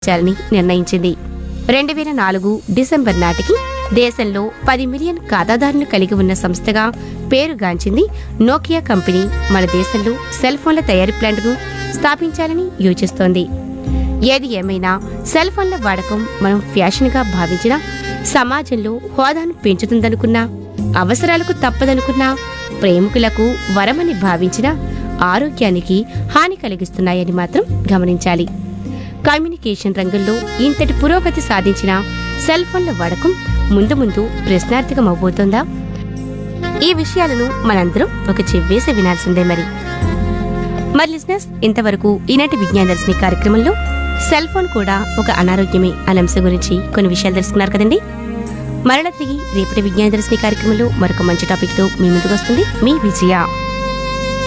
స్థాపించాలని నిర్ణయించింది రెండు వేల నాలుగు డిసెంబర్ నాటికి దేశంలో పది మిలియన్ ఖాతాదారులను కలిగి ఉన్న సంస్థగా పేరుగాంచింది నోకియా కంపెనీ మన దేశంలో సెల్ ఫోన్ల తయారీ ప్లాంట్ను స్థాపించాలని యోచిస్తోంది ఏది ఏమైనా సెల్ ఫోన్ల వాడకం మనం ఫ్యాషన్గా భావించినా సమాజంలో హోదాను పెంచుతుందనుకున్నా అవసరాలకు తప్పదనుకున్నా ప్రేమికులకు వరమని భావించినా ఆరోగ్యానికి హాని కలిగిస్తున్నాయని మాత్రం గమనించాలి కమ్యూనికేషన్ రంగంలో ఇంతటి పురోగతి సాధించిన సెల్ ఫోన్ల వాడకం ముందు ముందు ప్రశ్నార్థకమవబోతోందా ఈ విషయాలను మనందరం ఒక చెవ్వేసి వినాల్సిందే మరి మరి లిజినెస్ ఇంతవరకు ఈనాటి విజ్ఞాన దర్శిని కార్యక్రమంలో సెల్ ఫోన్ కూడా ఒక అనారోగ్యమే అనే అంశం గురించి కొన్ని విషయాలు తెలుసుకున్నారు కదండి మరలా తిరిగి రేపటి విజ్ఞాన దర్శిని కార్యక్రమంలో మరొక మంచి టాపిక్తో మీ ముందుకు వస్తుంది మీ విజయ